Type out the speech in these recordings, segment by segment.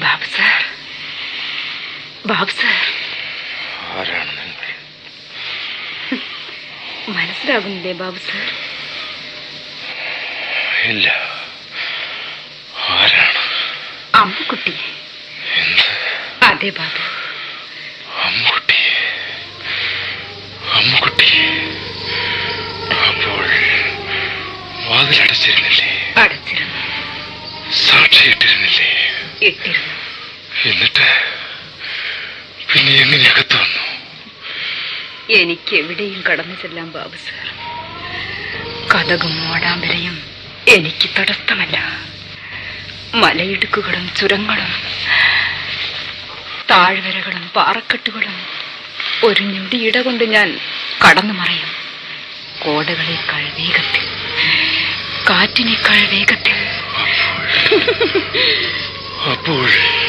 Babu sir Babu sir ആരാണ് നിങ്ങൾ മനസ്സിലാകുന്നില്ലേ Babu sir ഇല്ല ആരാണ് അമ്മുക്കുട്ടി എന്ത് അതെ ബാബു അമ്മുക്കുട്ടി അമ്മുക്കുട്ടി അപ്പോൾ വാതിലടച്ചിരുന്നില്ലേ അടച്ചിരുന്നു സാക്ഷിയിട്ടിരുന്നില്ലേ ഇട്ടിരുന്നു എന്നിട്ട് പിന്നെ എങ്ങനെ അകത്ത് വന്നു എനിക്ക് എവിടെയും കടന്നു ചെല്ലാം ബാബു സാർ കഥകും ഓടാമ്പരയും എനിക്ക് തടസ്സമല്ല മലയിടുക്കുകളും ചുരങ്ങളും താഴ്വരകളും പാറക്കെട്ടുകളും ഒരു ഞൊടിയിട കൊണ്ട് ഞാൻ കടന്നു മറയും കോടകളേക്കാൾ വേഗത്തിൽ കാറ്റിനേക്കാൾ വേഗത്തിൽ അപ്പോൾ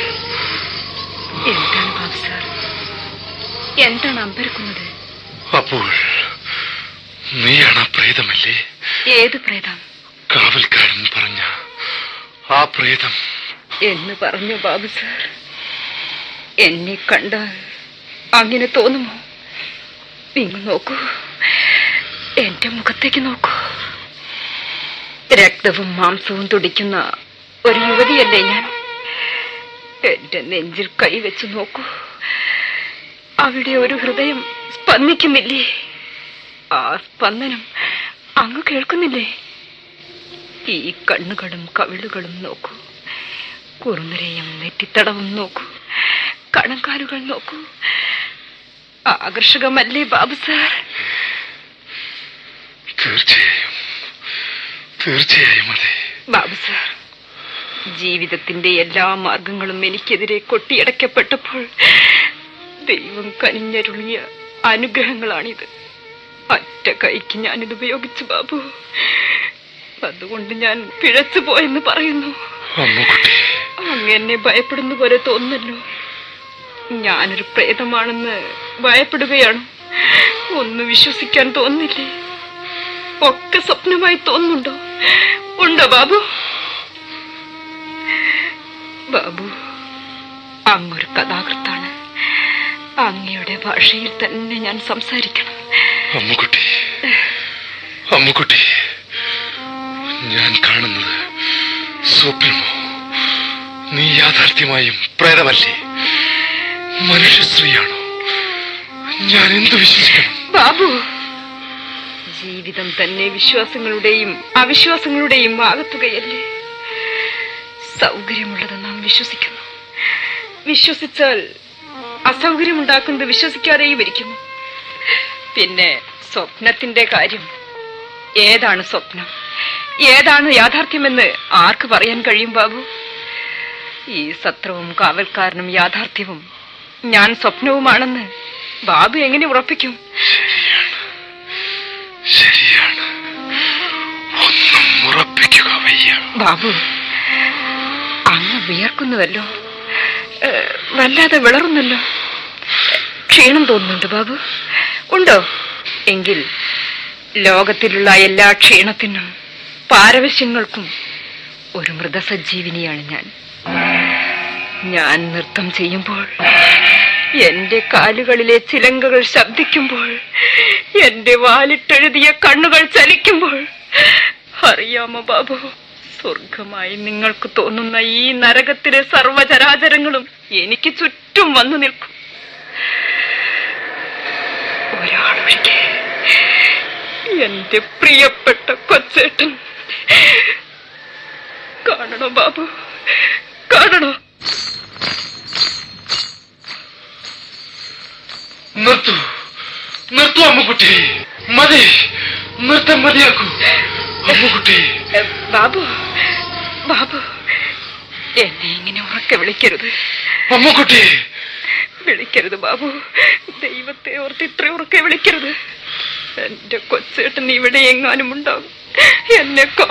എന്താണ് ബാബു സാർ എന്താണ് അമ്പരക്കുന്നത് അപ്പോൾ നീയാണ് ആ പ്രേതമല്ലേ ഏത് പ്രേതം കാവൽക്കാരൻ പറഞ്ഞ ആ പ്രേതം എന്ന് പറഞ്ഞു ബാബു സാർ എന്നെ കണ്ടാൽ അങ്ങനെ തോന്നുമോ നിങ്ങൾ നോക്കൂ എന്റെ മുഖത്തേക്ക് നോക്കൂ രക്തവും മാംസവും തുടിക്കുന്ന ഒരു യുവതിയല്ലേ ഞാൻ എന്റെ നെഞ്ചിൽ കൈവച്ച് നോക്കൂ അവിടെ ഒരു ഹൃദയം സ്പന്ദിക്കുന്നില്ലേ ആ സ്പന്ദനം അങ്ങ് കേൾക്കുന്നില്ലേ ഈ കണ്ണുകളും കവിളുകളും നോക്കൂ കുറുനിരയും നെറ്റിത്തടവും നോക്കൂ കണങ്കാലുകൾ നോക്കൂ ആകർഷകമല്ലേ ബാബു സാർ തീർച്ചയായും തീർച്ചയായും അതെ ബാബു സാർ ജീവിതത്തിന്റെ എല്ലാ മാർഗങ്ങളും എനിക്കെതിരെ കൊട്ടിയടക്കപ്പെട്ടപ്പോൾ ദൈവം കനിഞ്ഞരുളിയ അനുഗ്രഹങ്ങളാണിത് ഒറ്റ കൈക്ക് ഞാനിത് ഉപയോഗിച്ചു ബാബു അതുകൊണ്ട് ഞാൻ പിഴച്ചു പോയെന്ന് പറയുന്നു അമ്മുക്കുട്ടി അങ്ങ് എന്നെ ഭയപ്പെടുന്ന പോലെ തോന്നുന്നല്ലോ ഞാനൊരു പ്രേതമാണെന്ന് ഭയപ്പെടുകയാണ് ഒന്ന് വിശ്വസിക്കാൻ തോന്നുന്നില്ലേ ഒക്കെ സ്വപ്നമായി തോന്നുന്നുണ്ടോ ഉണ്ടോ ബാബു ബാബു അങ്ങൊരു കഥാകൃത്താണ് അങ്ങയുടെ ഭാഷയിൽ തന്നെ ഞാൻ സംസാരിക്കണം അമ്മുക്കുട്ടി അമ്മുക്കുട്ടി ഞാൻ കാണുന്നത് സ്വപ്നമോ നീ യാഥാർത്ഥ്യമായും പ്രേതമല്ലേ മനുഷ്യ സ്ത്രീയാണോ ഞാൻ എന്ത് വിശ്വസിക്കണം ബാബു ജീവിതം തന്നെ വിശ്വാസങ്ങളുടെയും അവിശ്വാസങ്ങളുടെയും ആകത്തുകയല്ലേ സൗകര്യമുള്ളത് നാം വിശ്വസിക്കുന്നു വിശ്വസിച്ചാൽ അസൗകര്യമുണ്ടാക്കുന്നത് വിശ്വസിക്കാതെയും ഇരിക്കുന്നു പിന്നെ സ്വപ്നത്തിന്റെ കാര്യം ഏതാണ് സ്വപ്നം ഏതാണ് യാഥാർത്ഥ്യമെന്ന് ആർക്ക് പറയാൻ കഴിയും ബാബു ഈ സത്രവും കാവൽക്കാരനും യാഥാർത്ഥ്യവും ഞാൻ സ്വപ്നവുമാണെന്ന് ബാബു എങ്ങനെ ഉറപ്പിക്കും ശരിയാണ് ഒന്നും ഉറപ്പിക്കുക വയ്യ ബാബു അങ്ങ് വിയർക്കുന്നുവല്ലോ ഏ, വല്ലാതെ വിളറുന്നല്ലോ ക്ഷീണം തോന്നുന്നുണ്ട് ബാബു ഉണ്ടോ എങ്കിൽ ലോകത്തിലുള്ള എല്ലാ ക്ഷീണത്തിനും പാരവശ്യങ്ങൾക്കും ഒരു മൃതസജ്ജീവിനിയാണ് ഞാൻ ഞാൻ നൃത്തം ചെയ്യുമ്പോൾ എന്റെ കാലുകളിലെ ചിലങ്കകൾ ശബ്ദിക്കുമ്പോൾ എന്റെ വാലിട്ടെഴുതിയ കണ്ണുകൾ ചലിക്കുമ്പോൾ അറിയാമോ ബാബു സ്വർഗമായി നിങ്ങൾക്ക് തോന്നുന്ന ഈ നരകത്തിലെ സർവചരാചരങ്ങളും എനിക്ക് ചുറ്റും വന്നു നിൽക്കും ഒരാളൊഴികെ എന്റെ പ്രിയപ്പെട്ട കൊച്ചേട്ടൻ കാണണോ ബാബു കാണണോ നിർത്തൂ നിർത്തൂ അമ്മുക്കുട്ടി മതി നൃത്തം മതിയാക്കൂ അമ്മുക്കുട്ടി എ, ബാബു ബാബു എന്നെ ഇങ്ങനെ ഉറക്കെ വിളിക്കരുത് അമ്മുക്കുട്ടി വിളിക്കരുത് ബാബു ദൈവത്തെ ഓർത്ത് ഇത്ര ഉറക്കെ വിളിക്കരുത് എന്റെ കൊച്ചേട്ടൻ ഇവിടെ എങ്ങാനും ഉണ്ടാവും എന്നെ